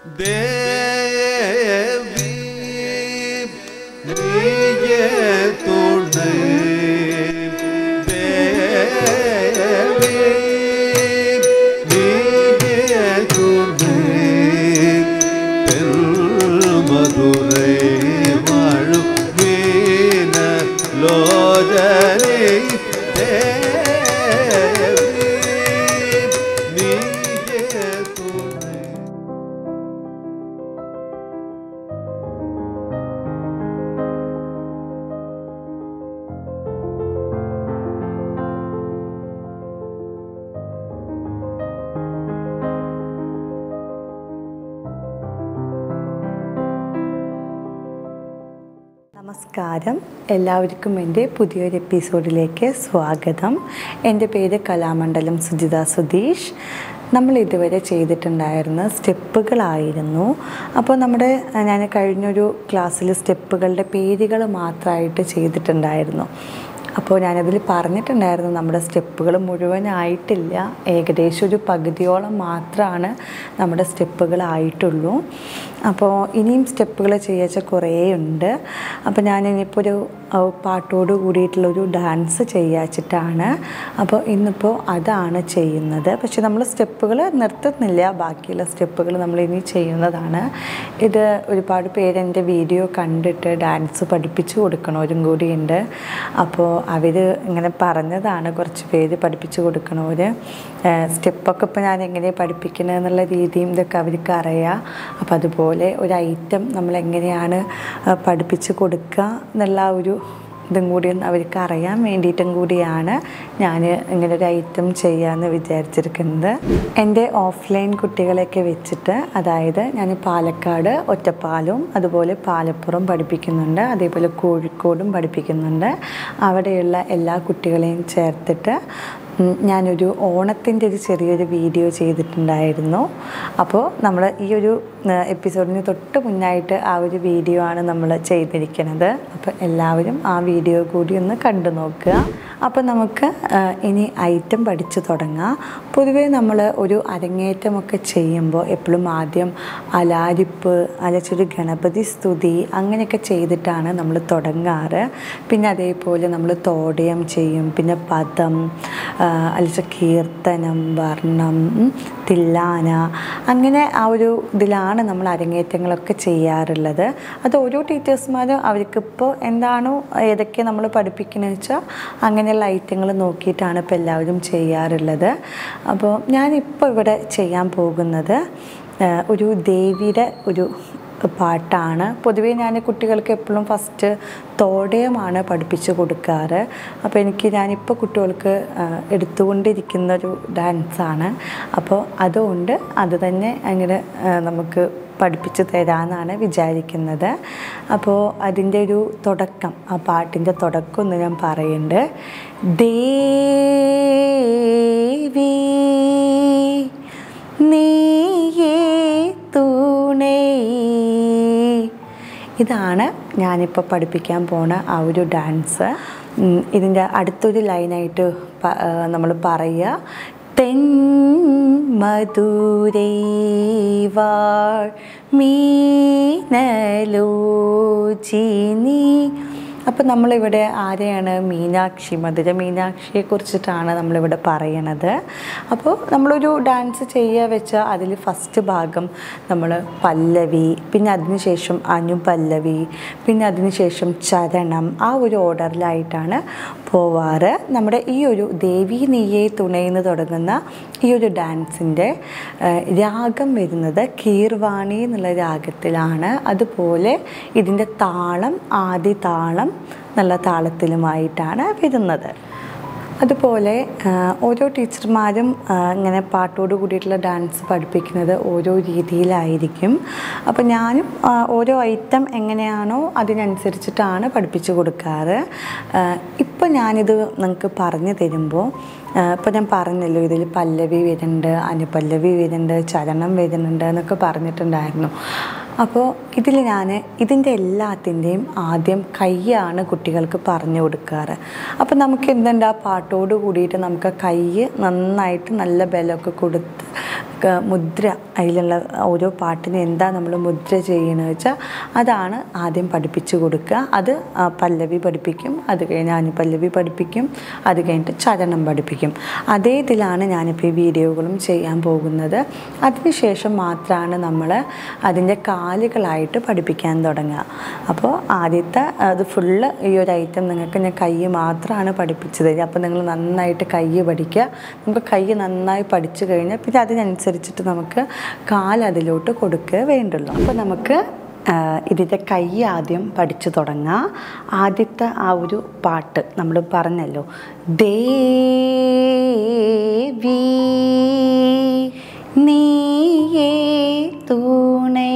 ദേവി നീയേ തുണை ദേവി നീയേ തുണை തെൽമധുரை വാഴും വീണ ലോചനെ ദേവി നീയേ തുണை നമസ്കാരം എല്ലാവർക്കും എൻ്റെ പുതിയൊരു എപ്പിസോഡിലേക്ക് സ്വാഗതം എൻ്റെ പേര് കലാമണ്ഡലം സുജിത സുധീഷ് നമ്മൾ ഇതുവരെ ചെയ്തിട്ടുണ്ടായിരുന്ന സ്റ്റെപ്പുകളായിരുന്നു അപ്പോൾ നമ്മുടെ ഞാൻ കഴിഞ്ഞൊരു ക്ലാസ്സിൽ സ്റ്റെപ്പുകളുടെ പേരുകൾ മാത്രമായിട്ട് ചെയ്തിട്ടുണ്ടായിരുന്നു അപ്പോൾ ഞാനതിൽ പറഞ്ഞിട്ടുണ്ടായിരുന്നു നമ്മുടെ സ്റ്റെപ്പുകൾ മുഴുവനായിട്ടില്ല ഏകദേശം ഒരു പകുതിയോളം മാത്രമാണ് നമ്മുടെ സ്റ്റെപ്പുകളായിട്ടുള്ളൂ അപ്പോൾ ഇനിയും സ്റ്റെപ്പുകൾ ചെയ്യാച്ച കുറേ ഉണ്ട് അപ്പോൾ ഞാൻ ഇനിയിപ്പോൾ ഒരു അഹ് പാട്ടോട് കൂടിയിട്ടുള്ളൊരു ഡാൻസ് ചെയ്യാച്ചിട്ടാണ് അപ്പോൾ ഇന്നിപ്പോൾ അതാണ് ചെയ്യുന്നത് പക്ഷെ നമ്മൾ സ്റ്റെപ്പുകൾ നിർത്തുന്നില്ല ബാക്കിയുള്ള സ്റ്റെപ്പുകൾ നമ്മൾ ഇനി ചെയ്യുന്നതാണ് ഇത് ഒരുപാട് പേര് എൻ്റെ വീഡിയോ കണ്ടിട്ട് ഡാൻസ് പഠിപ്പിച്ചു കൊടുക്കണവരും കൂടിയുണ്ട് അപ്പോൾ അവർ ഇങ്ങനെ പറഞ്ഞതാണ് കുറച്ച് പേര് പഠിപ്പിച്ചു കൊടുക്കണവർ സ്റ്റെപ്പൊക്കെ ഇപ്പോൾ ഞാൻ എങ്ങനെയാണ് പഠിപ്പിക്കുന്നത് എന്നുള്ള രീതിയും ഇതൊക്കെ അവർക്ക് അറിയാം അപ്പോൾ അതുപോലെ ഒരു ഐറ്റം നമ്മൾ എങ്ങനെയാണ് ആ, പഠിപ്പിച്ച് കൊടുക്കുക എന്നുള്ള ആ ഒരു ഇതും കൂടി ഒന്ന് അവർക്ക് അറിയാൻ വേണ്ടിയിട്ടും കൂടിയാണ് ഞാൻ ഇങ്ങനെ ഒരു ഐറ്റം ചെയ്യാമെന്ന് വിചാരിച്ചിരിക്കുന്നത് എൻ്റെ ഓഫ്ലൈൻ കുട്ടികളെയൊക്കെ വെച്ചിട്ട് അതായത് ഞാൻ പാലക്കാട് ഒറ്റപ്പാലവും അതുപോലെ പാലപ്പുറം പഠിപ്പിക്കുന്നുണ്ട് അതേപോലെ കോഴിക്കോടും പഠിപ്പിക്കുന്നുണ്ട് അവിടെയുള്ള എല്ലാ കുട്ടികളെയും ചേർത്തിട്ട് ഉം, ഞാനൊരു ഓണത്തിൻ്റെ ഒരു ചെറിയൊരു വീഡിയോ ചെയ്തിട്ടുണ്ടായിരുന്നു അപ്പോൾ നമ്മൾ ഈ ഒരു എപ്പിസോഡിന് തൊട്ട് മുന്നായിട്ട് ആ ഒരു വീഡിയോ ആണ് നമ്മൾ ചെയ്തിരിക്കുന്നത് അപ്പോൾ എല്ലാവരും ആ വീഡിയോ കൂടി ഒന്ന് കണ്ടു നോക്കുക അപ്പോൾ നമുക്ക് ആ, ഇനി ഐറ്റം പഠിച്ചു തുടങ്ങാം പൊതുവേ നമ്മൾ ഒരു അരങ്ങേറ്റമൊക്കെ ചെയ്യുമ്പോൾ എപ്പോഴും ആദ്യം അലാരിപ്പ് അലച്ചൊരു ഗണപതി സ്തുതി അങ്ങനെയൊക്കെ ചെയ്തിട്ടാണ് നമ്മൾ തുടങ്ങാറ് പിന്നെ അതേപോലെ നമ്മൾ തോടയം ചെയ്യും പിന്നെ പദം ആ, അലച്ച കീർത്തനം വർണ്ണം ഉം, തില്ലാന അങ്ങനെ ആ ഒരു ഇതിലാണ് നമ്മൾ അരങ്ങേറ്റങ്ങളൊക്കെ ചെയ്യാറുള്ളത് അത് ഓരോ ടീച്ചേഴ്സ്മാരും അവർക്കിപ്പോൾ എന്താണോ ഏതൊക്കെ നമ്മൾ പഠിപ്പിക്കുന്നത് വെച്ചാൽ അങ്ങനെയുള്ള ഐറ്റങ്ങൾ നോക്കിയിട്ടാണ് ഇപ്പോൾ എല്ലാവരും ചെയ്യാറുള്ളത് അപ്പോൾ ഞാനിപ്പോൾ ഇവിടെ ചെയ്യാൻ പോകുന്നത് ആ, ഒരു ദേവിയുടെ ഒരു പാട്ടാണ് പൊതുവേ ഞാൻ കുട്ടികൾക്ക് എപ്പോഴും ഫസ്റ്റ് തോടയമാണ് പഠിപ്പിച്ചു കൊടുക്കാറ് അപ്പോൾ എനിക്ക് ഞാനിപ്പോൾ കുട്ടികൾക്ക് ആ, എടുത്തുകൊണ്ടിരിക്കുന്ന ഒരു ഡാൻസാണ് അപ്പോൾ അതുകൊണ്ട് അത് തന്നെ അങ്ങനെ ആ, നമുക്ക് പഠിപ്പിച്ചു തരാമെന്നാണ് വിചാരിക്കുന്നത് അപ്പോൾ അതിൻ്റെ ഒരു തുടക്കം ആ പാട്ടിൻ്റെ തുടക്കം ഒന്ന് ഞാൻ പറയുന്നുണ്ട് ദേവി നീയേ തുണേ ഇതാണ് ഞാനിപ്പോൾ പഠിപ്പിക്കാൻ പോണ ആ ഒരു ഡാൻസ് ഉം, ഇതിൻ്റെ അടുത്തൊരു ലൈനായിട്ട് നമ്മൾ പറയുക തെൻ മധുരൈവാൾ മീനലോചിനി അപ്പോൾ നമ്മളിവിടെ ആരെയാണ് മീനാക്ഷി മധുര മീനാക്ഷിയെ കുറിച്ചിട്ടാണ് നമ്മളിവിടെ പറയണത് അപ്പോൾ നമ്മളൊരു ഡാൻസ് ചെയ്യുക വെച്ചാൽ അതിൽ ഫസ്റ്റ് ഭാഗം നമ്മൾ പല്ലവി പിന്നെ അതിനുശേഷം അനുപല്ലവി പിന്നെ അതിനുശേഷം ചരണം ആ ഒരു ഓർഡറിലായിട്ടാണ് പോവാറ് നമ്മുടെ ഈ ഒരു ദേവി നീയെ തുണയെന്ന് തുടങ്ങുന്ന ഈ ഒരു ഡാൻസിൻ്റെ രാഗം വരുന്നത് കീർവാണി എന്നുള്ള രാഗത്തിലാണ് അതുപോലെ ഇതിൻ്റെ താളം ആദ്യ താളം നല്ല താളത്തിലുമായിട്ടാണ് വരുന്നത് അതുപോലെ ആ, ഓരോ ടീച്ചർമാരും ആ, ഇങ്ങനെ പാട്ടോട് കൂടിയിട്ടുള്ള ഡാൻസ് പഠിപ്പിക്കുന്നത് ഓരോ രീതിയിലായിരിക്കും അപ്പോൾ ഞാനും ആ, ഓരോ ഐറ്റം എങ്ങനെയാണോ അതിനനുസരിച്ചിട്ടാണ് പഠിപ്പിച്ചു കൊടുക്കാറ് ഇപ്പോൾ ഞാനിത് നിങ്ങൾക്ക് പറഞ്ഞു തരുമ്പോൾ ഇപ്പോൾ ഞാൻ പറഞ്ഞല്ലോ ഇതിൽ പല്ലവി വരുന്നുണ്ട് അനുപല്ലവി വരുന്നുണ്ട് ചരണം വരുന്നുണ്ട് എന്നൊക്കെ പറഞ്ഞിട്ടുണ്ടായിരുന്നു അപ്പോൾ ഇതിൽ ഞാൻ ഇതിൻ്റെ എല്ലാത്തിൻ്റെയും ആദ്യം കൈയാണ് കുട്ടികൾക്ക് പറഞ്ഞു കൊടുക്കാറ് അപ്പോൾ നമുക്ക് എന്തുണ്ട് ആ പാട്ടോട് കൂടിയിട്ട് നമുക്ക് കൈ നന്നായിട്ട് നല്ല ബലമൊക്കെ കൊടുത്ത് ക- മുദ്ര അതിലുള്ള ഓരോ പാട്ടിന് എന്താ നമ്മൾ മുദ്ര ചെയ്യണമെന്ന് വെച്ചാൽ അതാണ് ആദ്യം പഠിപ്പിച്ചു കൊടുക്കുക അത് ആ, പല്ലവി പഠിപ്പിക്കും അത് കഴിഞ്ഞ് അനുപല്ലവി പഠിപ്പിക്കും അത് കഴിഞ്ഞിട്ട് ചരണം പഠിപ്പിക്കും അതേ ഇതിലാണ് ഞാനിപ്പോൾ ഈ വീഡിയോകളും ചെയ്യാൻ പോകുന്നത് അതിനുശേഷം മാത്രമാണ് നമ്മൾ അതിൻ്റെ കാലുകളായിട്ട് പഠിപ്പിക്കാൻ തുടങ്ങുക അപ്പോൾ ആദ്യത്തെ അത് ഫുള്ള് ഈ ഒരു ഐറ്റം നിങ്ങൾക്ക് ഞാൻ കൈ മാത്രമാണ് പഠിപ്പിച്ചത് അപ്പോൾ നിങ്ങൾ നന്നായിട്ട് കൈ പഠിക്കുക നമുക്ക് കൈ നന്നായി പഠിച്ചു കഴിഞ്ഞാൽ പിന്നെ അതിനനുസരിച്ചിട്ട് നമുക്ക് കാലതിലോട്ട് കൊടുക്കുക വേണ്ടുള്ളൂ അപ്പോൾ നമുക്ക് ആ, ഇതിൻ്റെ കൈ ആദ്യം പഠിച്ചു തുടങ്ങാം ആദ്യത്തെ ആ ഒരു പാട്ട് നമ്മൾ പറഞ്ഞല്ലോ ദേവി നീയേ തുണൈ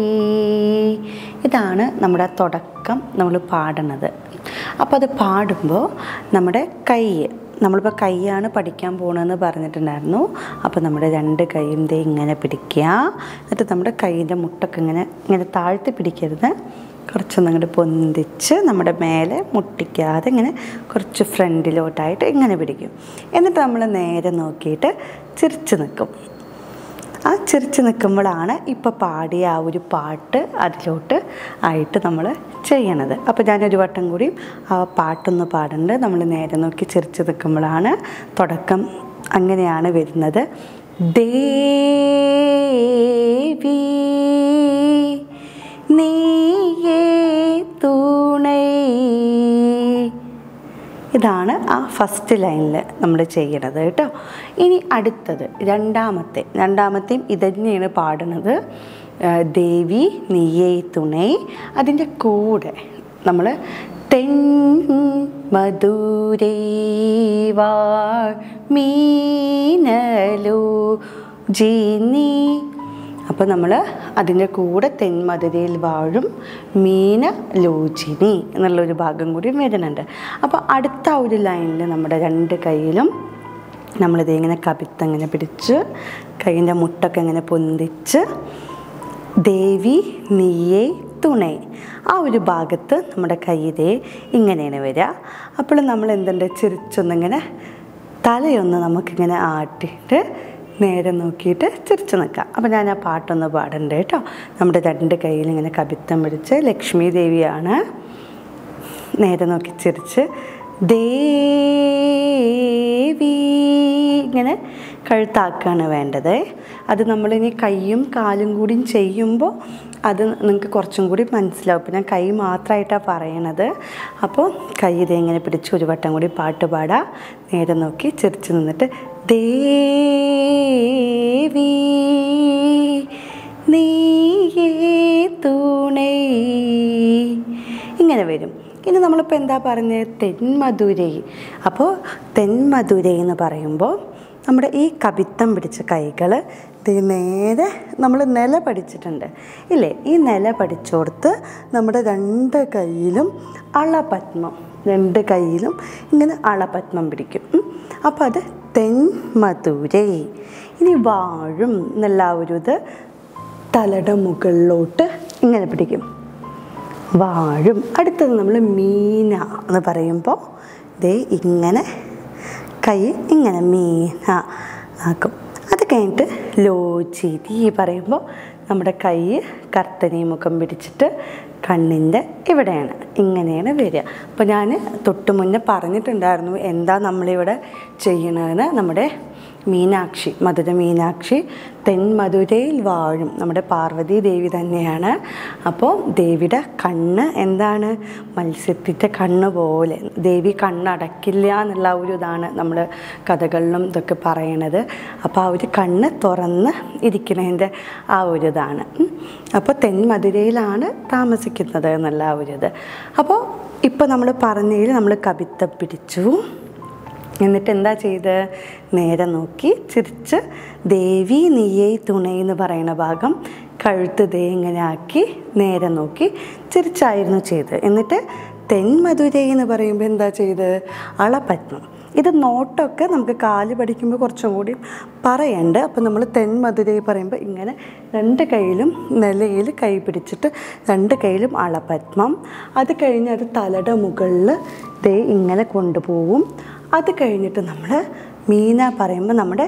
ഇതാണ് നമ്മുടെ തുടക്കം നമ്മൾ പാടണത് അപ്പോൾ അത് പാടുമ്പോൾ നമ്മുടെ കൈ നമ്മളിപ്പോൾ കൈയാണ് പഠിക്കാൻ പോകണമെന്ന് പറഞ്ഞിട്ടുണ്ടായിരുന്നു അപ്പോൾ നമ്മുടെ രണ്ട് കൈയും ദേ ഇങ്ങനെ പിടിക്കുക എന്നിട്ട് നമ്മുടെ കൈയിൻ്റെ മുട്ടൊക്കെ ഇങ്ങനെ ഇങ്ങനെ താഴ്ത്തി പിടിക്കരുത് കുറച്ചൊന്ന് അങ്ങോട്ട് പൊന്തിച്ച് നമ്മുടെ മേലെ മുട്ടിക്കാതെ ഇങ്ങനെ കുറച്ച് ഫ്രണ്ടിലോട്ടായിട്ട് ഇങ്ങനെ പിടിക്കും എന്നിട്ട് നമ്മൾ നേരെ നോക്കിയിട്ട് ചിരിച്ച് നിൽക്കും ആ ചിരിച്ച് നിൽക്കുമ്പോഴാണ് ഇപ്പോൾ പാടിയ ആ ഒരു പാട്ട് അതിലോട്ട് ആയിട്ട് നമ്മൾ ചെയ്യണത് അപ്പോൾ ഞാനൊരു വട്ടം കൂടി ആ പാട്ടൊന്ന് പാടുന്നുണ്ട് നമ്മൾ നേരെ നോക്കി ചിരിച്ച് നിൽക്കുമ്പോഴാണ് തുടക്കം അങ്ങനെയാണ് വരുന്നത് ദേവി നീയേ തുണൈ ഇതാണ് ആ ഫസ്റ്റ് ലൈനിൽ നമ്മൾ ചെയ്യണത് കേട്ടോ ഇനി അടുത്തത് രണ്ടാമത്തെ രണ്ടാമത്തെയും ഇതന്നെയാണ് പാടുന്നത് ആ, ദേവി നീയേ തുണൈ അതിൻ്റെ കൂടെ നമ്മൾ തെൻ മധുരൈ വാൾ മീനലോ ജീനി അപ്പോൾ നമ്മൾ അതിൻ്റെ കൂടെ തെന്മധുരയിൽ വാഴും മീന ലോചിനി എന്നുള്ളൊരു ഭാഗം കൂടി വരുന്നുണ്ട് അപ്പോൾ അടുത്ത ആ ഒരു ലൈനിൽ നമ്മുടെ രണ്ട് കൈയിലും നമ്മളിത് ഇങ്ങനെ കവിത്തങ്ങനെ പിടിച്ച് കൈയിൻ്റെ മുട്ടൊക്കെ ഇങ്ങനെ പൊന്തിച്ച് ദേവി നീയേ തുണൈ ആ ഒരു ഭാഗത്ത് നമ്മുടെ കൈതേ ഇങ്ങനെയാണ് വരിക അപ്പോൾ നമ്മൾ എന്തുണ്ട് ചിരിച്ചൊന്നിങ്ങനെ തലയൊന്ന് നമുക്കിങ്ങനെ ആട്ടിയിട്ട് നേരെ നോക്കിയിട്ട് ചിരിച്ചു നിൽക്കാം അപ്പോൾ ഞാൻ ആ പാട്ടൊന്ന് പാടണ്ട് കേട്ടോ നമ്മുടെ രണ്ട് കയ്യിൽ ഇങ്ങനെ കവിത്തം പിടിച്ച് ലക്ഷ്മി ദേവിയാണ് നേരെ നോക്കി ചിരിച്ച് ദേവി ഇങ്ങനെ കഴുത്താക്കുകയാണ് വേണ്ടത് അത് നമ്മളിനി കൈയും കാലും കൂടിയും ചെയ്യുമ്പോൾ അത് നിങ്ങൾക്ക് കുറച്ചും കൂടി മനസ്സിലാവും ഇപ്പം ഞാൻ കൈ മാത്രമായിട്ടാണ് പറയണത് അപ്പോൾ കൈ ഇതേ ഇങ്ങനെ പിടിച്ച് ഒരു വട്ടം കൂടി പാട്ട് പാടാം നേരെ നോക്കി ചിരിച്ച് നിന്നിട്ട് ദേവി നീയേ തുണൈ ഇങ്ങനെ വരും ഇനി നമ്മളിപ്പോൾ എന്താ പറഞ്ഞത് തെന്മധുരൈ അപ്പോൾ തെന്മധുരൈ എന്ന് പറയുമ്പോൾ നമ്മുടെ ഈ കവിത്തം പിടിച്ച കൈകൾ നേരെ നമ്മൾ നില പഠിച്ചിട്ടുണ്ട് ഇല്ലേ ഈ നില പഠിച്ചോടത്ത് നമ്മുടെ രണ്ട് കൈയിലും അളപത്മം രണ്ട് കൈയിലും ഇങ്ങനെ അളപത്മം പിടിക്കും ഉം. അപ്പോൾ അത് തെന്മധുരൈ ഇനി വാഴും എന്നുള്ള ആ ഒരു ഇത് തലയുടെ മുകളിലോട്ട് ഇങ്ങനെ പിടിക്കും വാഴും അടുത്തത് നമ്മൾ മീന എന്ന് പറയുമ്പോൾ ദേ ഇങ്ങനെ കൈ ഇങ്ങനെ മീന ആക്കും അത് കഴിഞ്ഞിട്ട് ലോചിരി പറയുമ്പോൾ നമ്മുടെ കൈ കർത്തനെ മുഖം പിടിച്ചിട്ട് കണ്ണിൻ്റെ ഇവിടെയാണ് ഇങ്ങനെയാണ് വരിക അപ്പോൾ ഞാൻ തൊട്ട് മുന്നേ പറഞ്ഞിട്ടുണ്ടായിരുന്നു എന്താ നമ്മളിവിടെ ചെയ്യണതെന്ന് നമ്മുടെ മീനാക്ഷി മധുര മീനാക്ഷി തെന്മധുരയിൽ വാഴും നമ്മുടെ പാർവതി ദേവി തന്നെയാണ് അപ്പോൾ ദേവിയുടെ കണ്ണ് എന്താണ് മത്സ്യത്തിൻ്റെ കണ്ണ് പോലെ ദേവി കണ്ണടക്കില്ല എന്നുള്ള ആ ഒരു ഇതാണ് നമ്മൾ കഥകളിലും ഇതൊക്കെ പറയണത് അപ്പോൾ ആ ഒരു കണ്ണ് തുറന്ന് ഇരിക്കുന്നതിൻ്റെ ആ ഒരു ഇതാണ് ഉം. അപ്പോൾ തെന്മധുരയിലാണ് താമസിക്കുന്നത് എന്നുള്ള ആ ഒരു ഇത് അപ്പോൾ ഇപ്പോൾ നമ്മൾ പറഞ്ഞതിൽ നമ്മൾ കവിത പിടിച്ചു എന്നിട്ട് എന്താ ചെയ്ത് നേരെ നോക്കി ചിരിച്ച് ദേവി നീയേ തുണൈ എന്ന് പറയുന്ന ഭാഗം കഴുത്ത് ദേ ഇങ്ങനെ ആക്കി നേരെ നോക്കി ചിരിച്ചായിരുന്നു ചെയ്ത് എന്നിട്ട് തെന്മധുരൈ എന്ന് പറയുമ്പോൾ എന്താ ചെയ്ത് അളപത്മം ഇത് നോട്ടൊക്കെ നമുക്ക് കാല് പഠിക്കുമ്പോൾ കുറച്ചും കൂടി പറയണ്ട് അപ്പോൾ നമ്മൾ തെന്മധുരൈ പറയുമ്പോൾ ഇങ്ങനെ രണ്ട് കൈയിലും നിലയിൽ കൈ പിടിച്ചിട്ട് രണ്ട് കൈയിലും അളപത്മം അത് കഴിഞ്ഞ് അത് തലയുടെ മുകളിൽ ദേ ഇങ്ങനെ കൊണ്ടുപോവും അത് കഴിഞ്ഞിട്ട് നമ്മൾ മീന പറയുമ്പോൾ നമ്മുടെ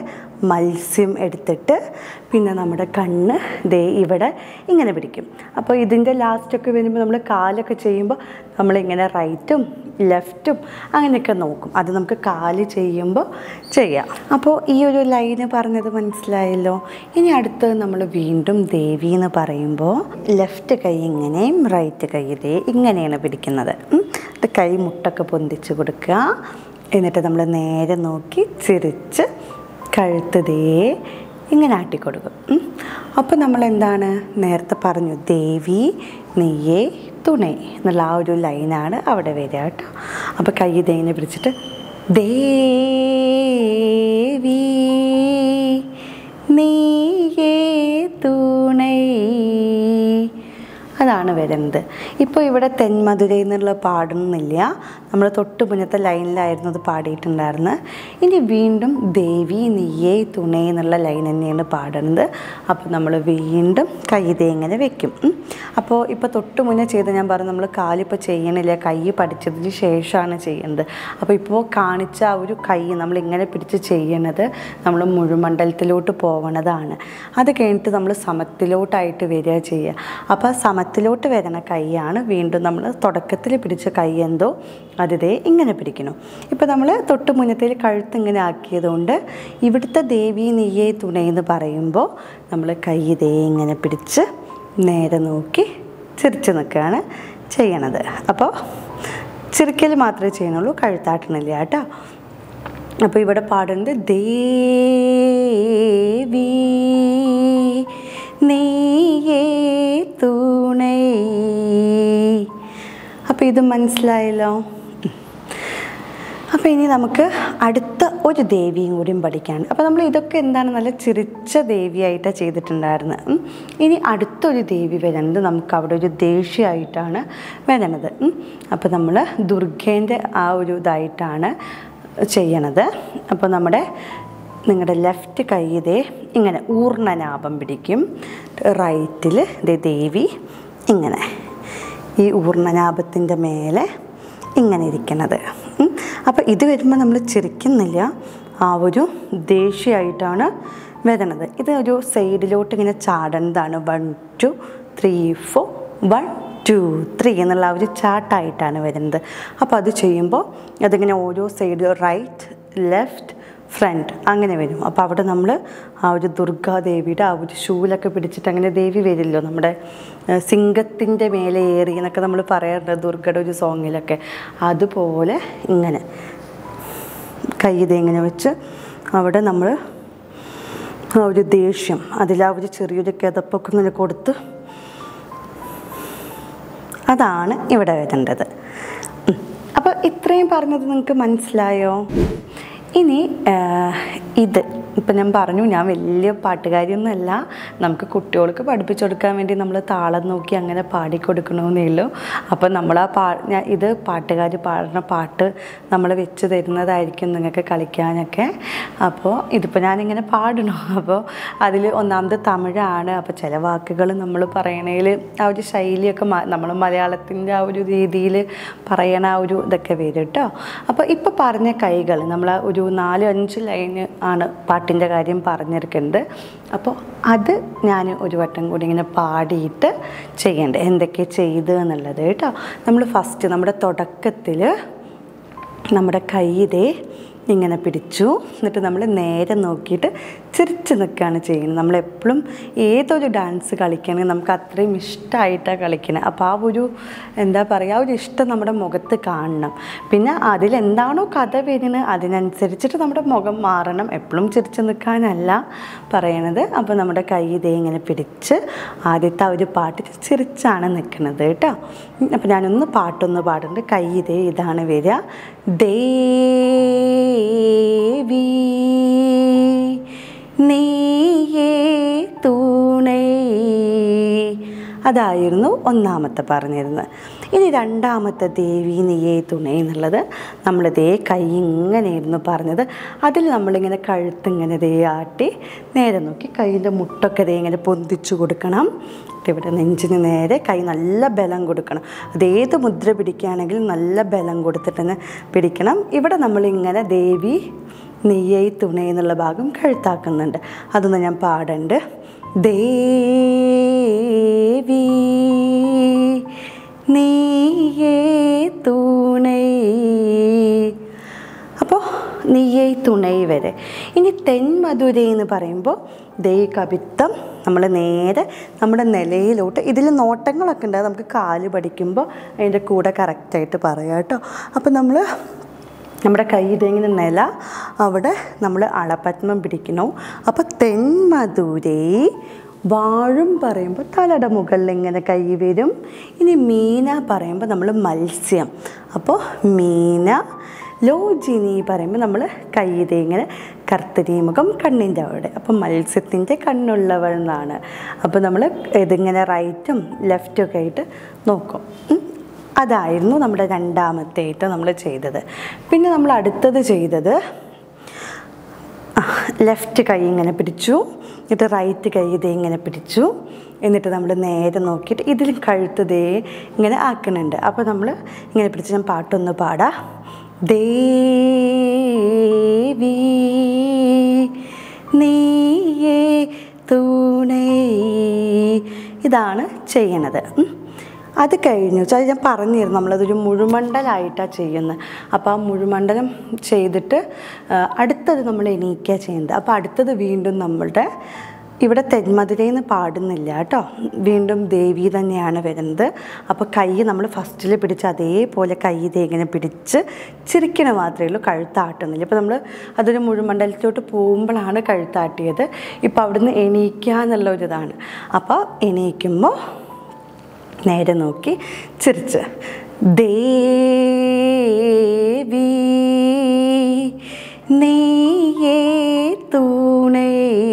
മത്സ്യം എടുത്തിട്ട് പിന്നെ നമ്മുടെ കണ്ണ് ദേ ഇവിടെ ഇങ്ങനെ പിടിക്കും അപ്പോൾ ഇതിൻ്റെ ലാസ്റ്റൊക്കെ വരുമ്പോൾ നമ്മൾ കാലൊക്കെ ചെയ്യുമ്പോൾ നമ്മളിങ്ങനെ റൈറ്റും ലെഫ്റ്റും അങ്ങനെയൊക്കെ നോക്കും അത് നമുക്ക് കാല് ചെയ്യുമ്പോൾ ചെയ്യാം അപ്പോൾ ഈ ഒരു ലൈന് പറഞ്ഞത് മനസ്സിലായല്ലോ ഇനി അടുത്തത് നമ്മൾ വീണ്ടും ദേവി എന്ന് പറയുമ്പോൾ ലെഫ്റ്റ് കൈ ഇങ്ങനെയും റൈറ്റ് കൈ ഇതേ ഇങ്ങനെയാണ് പിടിക്കുന്നത് ഉം. എന്നിട്ട് കൈ മുട്ടൊക്കെ പൊന്തിച്ച് കൊടുക്കുക എന്നിട്ട് നമ്മൾ നേരെ നോക്കി ചിരിച്ച് കഴുത്ത് ദേ ഇങ്ങനെ ആട്ടിക്കൊടുക്കും ഉം. അപ്പോൾ നമ്മൾ എന്താണ് നേരത്തെ പറഞ്ഞു ദേവി നെയ്യേ തുണേ എന്നുള്ള ആ ഒരു ലൈനാണ് അവിടെ വരിക കേട്ടോ അപ്പോൾ കൈ ഇതേനെ പിടിച്ചിട്ട് ദേവി നീയേ തുണൈ അതാണ് വരുന്നത് ഇപ്പോൾ ഇവിടെ തെന്മധുരൈ എന്നുള്ള പാടുന്നില്ല നമ്മൾ തൊട്ട് മുന്നത്തെ ലൈനിലായിരുന്നു അത് പാടിയിട്ടുണ്ടായിരുന്നത് ഇനി വീണ്ടും ദേവി നീയേ തുണേ എന്നുള്ള ലൈൻ തന്നെയാണ് പാടുന്നത് അപ്പോൾ നമ്മൾ വീണ്ടും കൈ ഇതേ ഇങ്ങനെ വെക്കും ഉം. അപ്പോൾ ഇപ്പോൾ തൊട്ട് മുന്നേ ചെയ്ത് ഞാൻ പറഞ്ഞു നമ്മൾ കാലിപ്പോൾ ചെയ്യണില്ല കൈ പഠിച്ചതിന് ശേഷമാണ് ചെയ്യുന്നത് അപ്പോൾ ഇപ്പോൾ കാണിച്ച ആ ഒരു കൈ നമ്മൾ ഇങ്ങനെ പിടിച്ച് ചെയ്യണത് നമ്മൾ മുഴുമണ്ഡലത്തിലോട്ട് പോകണതാണ് അത് കഴിഞ്ഞിട്ട് നമ്മൾ സമത്തിലോട്ടായിട്ട് വരിക ചെയ്യുക അപ്പോൾ ആ സമത്തിലോട്ട് വരുന്ന കൈയാണ് വീണ്ടും നമ്മൾ തുടക്കത്തിൽ പിടിച്ച കൈ എന്തോ അതിതേ ഇങ്ങനെ പിടിക്കണം ഇപ്പോൾ നമ്മൾ തൊട്ട് മുന്നത്തിൽ കഴുത്ത് ഇങ്ങനെ ആക്കിയതുകൊണ്ട് ഇവിടുത്തെ ദേവി നീയേ തുണയെന്ന് പറയുമ്പോൾ നമ്മൾ കൈ ഇതേ ഇങ്ങനെ പിടിച്ച് നേരെ നോക്കി ചിരിച്ച് നിൽക്കുകയാണ് ചെയ്യണത് അപ്പോൾ ചിരിക്കൽ മാത്രമേ ചെയ്യണുള്ളൂ കഴുത്താട്ടണില്ല കേട്ടോ അപ്പോൾ ഇവിടെ പാടുന്നത് ദേവി നീയേ തുണൈ അപ്പോൾ ഇത് മനസ്സിലായല്ലോ അപ്പോൾ ഇനി നമുക്ക് അടുത്ത ഒരു ദേവിയും കൂടിയും പഠിക്കാനുണ്ട് അപ്പോൾ നമ്മൾ ഇതൊക്കെ എന്താണ് നല്ല ചിരിച്ച ദേവിയായിട്ടാണ് ചെയ്തിട്ടുണ്ടായിരുന്നത് ഉം. ഇനി അടുത്തൊരു ദേവി വരുന്നത് നമുക്ക് അവിടെ ഒരു ദേഷ്യമായിട്ടാണ് വരുന്നത് ഉം. അപ്പോൾ നമ്മൾ ദുർഗേൻ്റെ ആ ഒരു ഇതായിട്ടാണ് ചെയ്യണത് അപ്പോൾ നമ്മുടെ നിങ്ങളുടെ ലെഫ്റ്റ് കൈ ഇതേ ഇങ്ങനെ ഊർണനാഭം പിടിക്കും റൈറ്റിൽ ഇതേ ദേവി ഇങ്ങനെ ഈ ഊർണനാഭത്തിൻ്റെ മേലെ ഇങ്ങനെ ഇരിക്കണത് ഉം. അപ്പോൾ ഇത് വരുമ്പോൾ നമ്മൾ ചിരിക്കുന്നില്ല ആ ഒരു ദേഷ്യമായിട്ടാണ് വരുന്നത് ഇത് ഒരു സൈഡിലോട്ട് ഇങ്ങനെ ചാടേണ്ടതാണ് one two three four one two three എന്നുള്ള ആ ഒരു ചാട്ടായിട്ടാണ് വരുന്നത് അപ്പോൾ അത് ചെയ്യുമ്പോൾ അതിങ്ങനെ ഓരോ സൈഡ് റൈറ്റ് ലെഫ്റ്റ് ഫ്രണ്ട് അങ്ങനെ വരും അപ്പോൾ അവിടെ നമ്മൾ ആ ഒരു ദുർഗാദേവിയുടെ ആ ഒരു ശൂലൊക്കെ പിടിച്ചിട്ട് അങ്ങനെ ദേവി വരില്ലോ നമ്മുടെ ഏഹ്, സിംഹത്തിൻ്റെ മേലെ ഏറി എന്നൊക്കെ നമ്മൾ പറയാറുണ്ട് ദുർഗയുടെ ഒരു സോങ്ങിലൊക്കെ അതുപോലെ ഇങ്ങനെ കൈ ഇതേ ഇങ്ങനെ വെച്ച് അവിടെ നമ്മൾ ആ ഒരു ദേഷ്യം അതിൽ ആ ഒരു ചെറിയൊരു കിതപ്പൊക്കെ ഇങ്ങനെ കൊടുത്ത് അതാണ് ഇവിടെ വരേണ്ടത് ഉം. അപ്പോൾ ഇത്രയും പറഞ്ഞത് നിങ്ങൾക്ക് മനസ്സിലായോ ഇനി ആ, ഇത് ഇപ്പം ഞാൻ പറഞ്ഞു ഞാൻ വലിയ പാട്ടുകാരിയൊന്നുമല്ല നമുക്ക് കുട്ടികൾക്ക് പഠിപ്പിച്ചു കൊടുക്കാൻ വേണ്ടി നമ്മൾ താളം നോക്കി അങ്ങനെ പാടിക്കൊടുക്കണമെന്നേ ഉള്ളൂ അപ്പോൾ നമ്മൾ ആ പാ ഞാൻ ഇത് പാട്ടുകാർ പാടുന്ന പാട്ട് നമ്മൾ വെച്ച് തരുന്നതായിരിക്കും നിങ്ങൾക്ക് കളിക്കാനൊക്കെ അപ്പോൾ ഇതിപ്പോൾ ഞാനിങ്ങനെ പാടണം അപ്പോൾ അതിൽ ഒന്നാമത് തമിഴാണ് അപ്പോൾ ചില വാക്കുകൾ നമ്മൾ പറയണതിൽ ആ ഒരു ശൈലിയൊക്കെ നമ്മൾ മലയാളത്തിൻ്റെ ആ ഒരു രീതിയിൽ പറയണ ആ ഒരു ഇതൊക്കെ വരും കേട്ടോ അപ്പോൾ ഇപ്പോൾ പറഞ്ഞ കൈകൾ നമ്മൾ ഒരു നാല് അഞ്ച് ലൈന് ആണ് പാട്ടിൻ്റെ കാര്യം പറഞ്ഞിരിക്കുന്നത് അപ്പോൾ അത് ഞാൻ ഒരു വട്ടം കൂടി ഇങ്ങനെ പാടിയിട്ട് ചെയ്യേണ്ടത് എന്തൊക്കെ ചെയ്ത് എന്നുള്ളത് കേട്ടോ നമ്മൾ ഫസ്റ്റ് നമ്മുടെ തുടക്കത്തിൽ നമ്മുടെ കൈ ഇതേ ഇങ്ങനെ പിടിച്ചു എന്നിട്ട് നമ്മൾ നേരെ നോക്കിയിട്ട് ചിരിച്ച് നിൽക്കുകയാണ് ചെയ്യുന്നത് നമ്മളെപ്പോഴും ഏതൊരു ഡാൻസ് കളിക്കുകയാണെങ്കിൽ നമുക്ക് അത്രയും ഇഷ്ടമായിട്ടാണ് കളിക്കുന്നത് അപ്പോൾ ആ ഒരു എന്താ പറയുക ആ ഒരു ഇഷ്ടം നമ്മുടെ മുഖത്ത് കാണണം പിന്നെ അതിലെന്താണോ കഥ വരുന്നത് അതിനനുസരിച്ചിട്ട് നമ്മുടെ മുഖം മാറണം എപ്പോഴും ചിരിച്ച് നിൽക്കാനല്ല പറയണത് അപ്പോൾ നമ്മുടെ കൈ ഇതേ ഇങ്ങനെ പിടിച്ച് ആദ്യത്തെ ആ ഒരു പാട്ട് ചിരിച്ചാണ് നിൽക്കുന്നത് കേട്ടോ അപ്പോൾ ഞാനൊന്ന് പാട്ടൊന്ന് പാടുന്നുണ്ട് കൈ ഇതേ ഇതാണ് വരിക ദേവി നീയേ തുണൈ അതായിരുന്നു ഒന്നാമത്തെ പറഞ്ഞിരുന്നത് ഇനി രണ്ടാമത്തെ ദേവി നീയേ തുണൈ എന്നുള്ളത് നമ്മൾ ദേ കൈ ഇങ്ങനെയായിരുന്നു പറഞ്ഞത് അതിൽ നമ്മളിങ്ങനെ കഴുത്ത് ഇങ്ങനെ ദേ ആട്ടി നേരെ നോക്കി കൈയിൻ്റെ മുട്ടൊക്കെ ദേ ഇങ്ങനെ പൊന്തിച്ചു കൊടുക്കണം ഇവിടെ നെഞ്ചിന് നേരെ കൈ നല്ല ബലം കൊടുക്കണം അതേത് മുദ്ര പിടിക്കുകയാണെങ്കിലും നല്ല ബലം കൊടുത്തിട്ട് തന്നെ പിടിക്കണം ഇവിടെ നമ്മളിങ്ങനെ ദേവി നെയ്യൈ തുണൈ എന്നുള്ള ഭാഗം കഴുത്താക്കുന്നുണ്ട് അതൊന്ന് ഞാൻ പാടണ്ട് ദേവി നീയേ തുണൈ അപ്പോൾ നീയേ തുണൈ വരെ ഇനി തെന്മധുരൈ എന്ന് പറയുമ്പോൾ ദേ കവിത്തം നമ്മൾ നേരെ നമ്മുടെ നിലയിലോട്ട് ഇതിൽ നോട്ടങ്ങളൊക്കെ ഉണ്ട് അത് നമുക്ക് കാല് പഠിക്കുമ്പോൾ അതിൻ്റെ കൂടെ കറക്റ്റായിട്ട് പറയാം കേട്ടോ അപ്പോൾ നമ്മൾ നമ്മുടെ കൈയുടെ ഇങ്ങനെ നില അവിടെ നമ്മൾ അളപത്മം പിടിക്കണു അപ്പോൾ തെന്മധുരൈ വാഴും പറയുമ്പോൾ തലയുടെ മുകളിൽ ഇങ്ങനെ കൈ വരും ഇനി മീന പറയുമ്പോൾ നമ്മൾ മത്സ്യം അപ്പോൾ മീന ലോജിനി പറയുമ്പോൾ നമ്മൾ കൈയുടെ ഇങ്ങനെ കർത്തരി മുഖം കണ്ണിൻ്റെ അവിടെ അപ്പോൾ മത്സ്യത്തിൻ്റെ കണ്ണുള്ളവൾ എന്നാണ് അപ്പോൾ നമ്മൾ ഇതിങ്ങനെ റൈറ്റും ലെഫ്റ്റും ഒക്കെ ആയിട്ട് നോക്കും ഉം. അതായിരുന്നു നമ്മുടെ രണ്ടാമത്തെ ആയിട്ട് നമ്മൾ ചെയ്തത് പിന്നെ നമ്മൾ അടുത്തത് ചെയ്തത് ലെഫ്റ്റ് കൈ ഇങ്ങനെ പിടിച്ചു എന്നിട്ട് റൈറ്റ് കൈ ഇതേ ഇങ്ങനെ പിടിച്ചു എന്നിട്ട് നമ്മൾ നേരെ നോക്കിയിട്ട് ഇതിലും കഴുത്ത് ദേ ഇങ്ങനെ ആക്കുന്നുണ്ട് അപ്പോൾ നമ്മൾ ഇങ്ങനെ പിടിച്ച് ഞാൻ പാട്ടൊന്ന് പാടാം ദേവി നീയേ തുണൈ ഇതാണ് ചെയ്യണത് ഉം. അത് കഴിഞ്ഞു വെച്ചാൽ ഞാൻ പറഞ്ഞിരുന്നു നമ്മളതൊരു മുഴുമണ്ഡലമായിട്ടാണ് ചെയ്യുന്നത് അപ്പോൾ ആ മുഴുമണ്ഡലം ചെയ്തിട്ട് ആ, അടുത്തത് നമ്മൾ എണീക്കുക ചെയ്യുന്നത് അപ്പോൾ അടുത്തത് വീണ്ടും നമ്മളുടെ ഇവിടെ തെന്മധുരയിൽ പാടുന്നില്ല കേട്ടോ വീണ്ടും ദേവി തന്നെയാണ് വരുന്നത് അപ്പോൾ കൈ നമ്മൾ ഫസ്റ്റിൽ പിടിച്ച് അതേപോലെ കൈ ദേ ഇങ്ങനെ പിടിച്ച് ചിരിക്കണ മാത്രമേ ഉള്ളൂ കഴുത്താട്ടുന്നില്ല ഇപ്പോൾ നമ്മൾ അതൊരു മുഴുമണ്ഡലത്തിലോട്ട് പോകുമ്പോഴാണ് കഴുത്താട്ടിയത് ഇപ്പോൾ അവിടുന്ന് എണീക്കുക എന്നുള്ള ഒരു ഇതാണ് അപ്പോൾ എണീക്കുമ്പോൾ നേരെ നോക്കി ചിരിച്ച് ദേവി നീയേ തുണൈ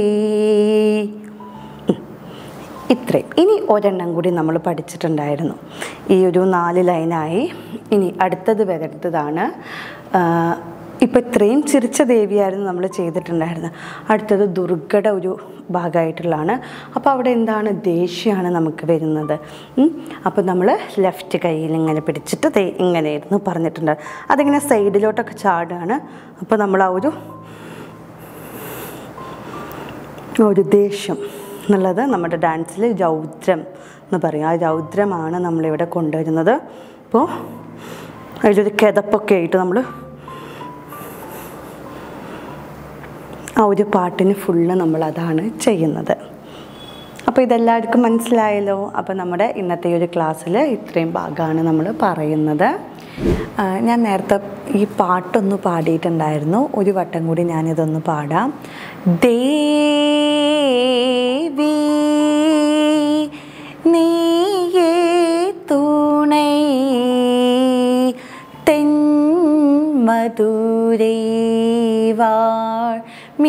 ഇത്രയും ഇനി ഒരെണ്ണം കൂടി നമ്മൾ പഠിച്ചിട്ടുണ്ടായിരുന്നു ഈ ഒരു നാല് ലൈനായി ഇനി അടുത്തത് വരരുത്തതാണ് ഇപ്പോൾ ഇത്രയും ചിരിച്ച ദേവിയായിരുന്നു നമ്മൾ ചെയ്തിട്ടുണ്ടായിരുന്നത് അടുത്തത് ദുർഗയുടെ ഒരു ഭാഗമായിട്ടുള്ളതാണ് അപ്പോൾ അവിടെ എന്താണ് ദേഷ്യമാണ് നമുക്ക് വരുന്നത് ഉം. അപ്പോൾ നമ്മൾ ലെഫ്റ്റ് കയ്യിൽ ഇങ്ങനെ പിടിച്ചിട്ട് ദേ ഇങ്ങനെയായിരുന്നു പറഞ്ഞിട്ടുണ്ട് അതിങ്ങനെ സൈഡിലോട്ടൊക്കെ ചാടുകയാണ് അപ്പോൾ നമ്മൾ ആ ഒരു ഒരു ദേഷ്യം എന്നുള്ളത് നമ്മുടെ ഡാൻസിൽ രൗദ്രം എന്ന് പറയും ആ രൗദ്രമാണ് നമ്മളിവിടെ കൊണ്ടുവരുന്നത് അപ്പോൾ അതിലൊരു കിതപ്പൊക്കെ ആയിട്ട് നമ്മൾ ആ ഒരു പാട്ടിന് ഫുള്ള് നമ്മൾ അതാണ് ചെയ്യുന്നത് അപ്പോൾ ഇതെല്ലാവർക്കും മനസ്സിലായല്ലോ അപ്പോൾ നമ്മുടെ ഇന്നത്തെ ഈ ഒരു ക്ലാസ്സിൽ ഇത്രയും ഭാഗമാണ് നമ്മൾ പറയുന്നത് ആ, ഞാൻ നേരത്തെ ഈ പാട്ടൊന്ന് പാടിയിട്ടുണ്ടായിരുന്നു ഒരു വട്ടം കൂടി ഞാനിതൊന്ന് പാടാം ദേവി നീയേ തുണൈ തെന്മധുരൈവാൾ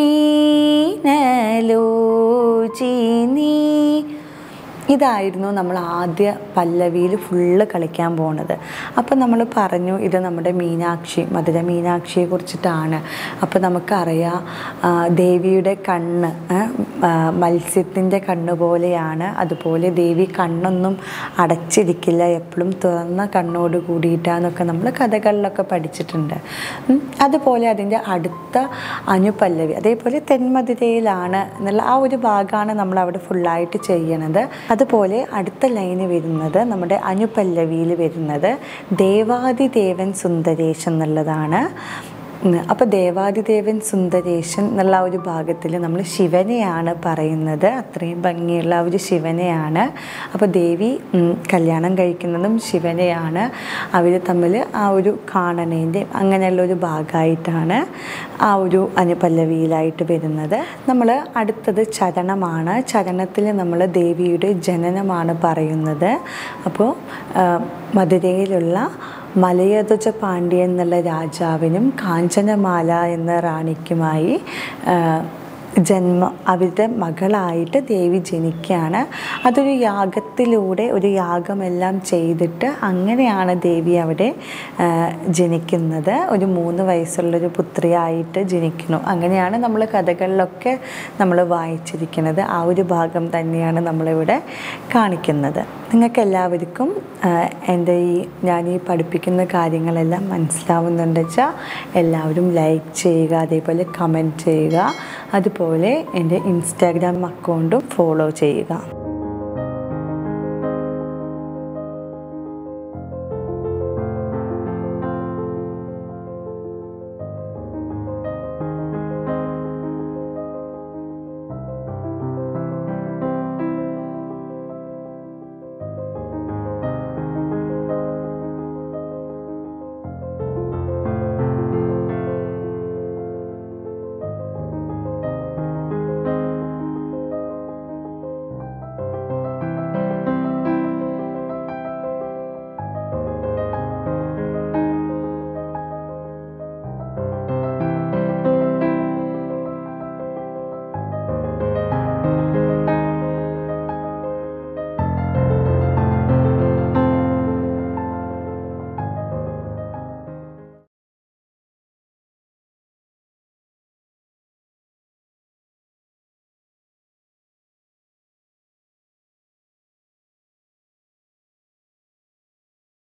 മീനലോചിനി ഇതായിരുന്നു നമ്മൾ ആദ്യ പല്ലവിയിൽ ഫുള്ള് കളിക്കാൻ പോണത് അപ്പം നമ്മൾ പറഞ്ഞു ഇത് നമ്മുടെ മീനാക്ഷി മധുര മീനാക്ഷിയെ കുറിച്ചിട്ടാണ് അപ്പോൾ നമുക്കറിയാം ആ, ദേവിയുടെ കണ്ണ് മത്സ്യത്തിൻ്റെ കണ്ണ് പോലെയാണ് അതുപോലെ ദേവി കണ്ണൊന്നും അടച്ചിരിക്കില്ല എപ്പോഴും തുറന്ന കണ്ണോട് കൂടിയിട്ടാന്നൊക്കെ നമ്മൾ കഥകളിലൊക്കെ പഠിച്ചിട്ടുണ്ട് ഉം, അതുപോലെ അതിൻ്റെ അടുത്ത അനുപല്ലവി അതേപോലെ തെന്മധുരയിലാണ് എന്നുള്ള ആ ഒരു ഭാഗമാണ് നമ്മൾ അവിടെ ഫുള്ളായിട്ട് ചെയ്യണത് അതുപോലെ അടുത്ത ലൈന് വരുന്നത് നമ്മുടെ അനുപല്ലവിയിൽ വരുന്നത് ദേവാദിദേവൻ സുന്ദരേശൻ എന്നുള്ളതാണ് അപ്പോൾ ദേവാദിദേവൻ സുന്ദരേശൻ എന്നുള്ള ആ ഒരു ഭാഗത്തിൽ നമ്മൾ ശിവനെയാണ് പറയുന്നത് അത്രയും ഭംഗിയുള്ള ആ ഒരു ശിവനെയാണ് അപ്പോൾ ദേവി ഉം, കല്യാണം കഴിക്കുന്നതും ശിവനെയാണ് അവർ തമ്മിൽ ആ ഒരു കാണണേൻ്റെ അങ്ങനെയുള്ള ഒരു ഭാഗമായിട്ടാണ് ആ ഒരു അനുപല്ലവിയിലായിട്ട് വരുന്നത് നമ്മൾ അടുത്തത് ചരണമാണ് ചരണത്തിൽ നമ്മൾ ദേവിയുടെ ജനനമാണ് പറയുന്നത് അപ്പോൾ ആ, മധുരയിലുള്ള മലയധ്വജ പാണ്ഡ്യൻ എന്നുള്ള രാജാവിനും കാഞ്ചനമാല എന്ന റാണിക്കുമായി ആ, ജന്മ അവരുടെ മകളായിട്ട് ദേവി ജനിക്കുകയാണ് അതൊരു യാഗത്തിലൂടെ ഒരു യാഗമെല്ലാം ചെയ്തിട്ട് അങ്ങനെയാണ് ദേവി അവിടെ ആ, ജനിക്കുന്നത് ഒരു മൂന്ന് വയസ്സുള്ളൊരു പുത്രിയായിട്ട് ജനിക്കുന്നു അങ്ങനെയാണ് നമ്മൾ കഥകളിലൊക്കെ നമ്മൾ വായിച്ചിരിക്കുന്നത് ആ ഒരു ഭാഗം തന്നെയാണ് നമ്മളിവിടെ കാണിക്കുന്നത് നിങ്ങൾക്ക് എല്ലാവർക്കും ആ, എൻ്റെ ഈ ഞാൻ ഈ പഠിപ്പിക്കുന്ന കാര്യങ്ങളെല്ലാം മനസ്സിലാവുന്നുണ്ട് വെച്ചാൽ എല്ലാവരും ലൈക്ക് ചെയ്യുക അതേപോലെ കമൻറ്റ് ചെയ്യുക അതുപോലെ എൻ്റെ ഇൻസ്റ്റാഗ്രാം അക്കൗണ്ടും ഫോളോ ചെയ്യുക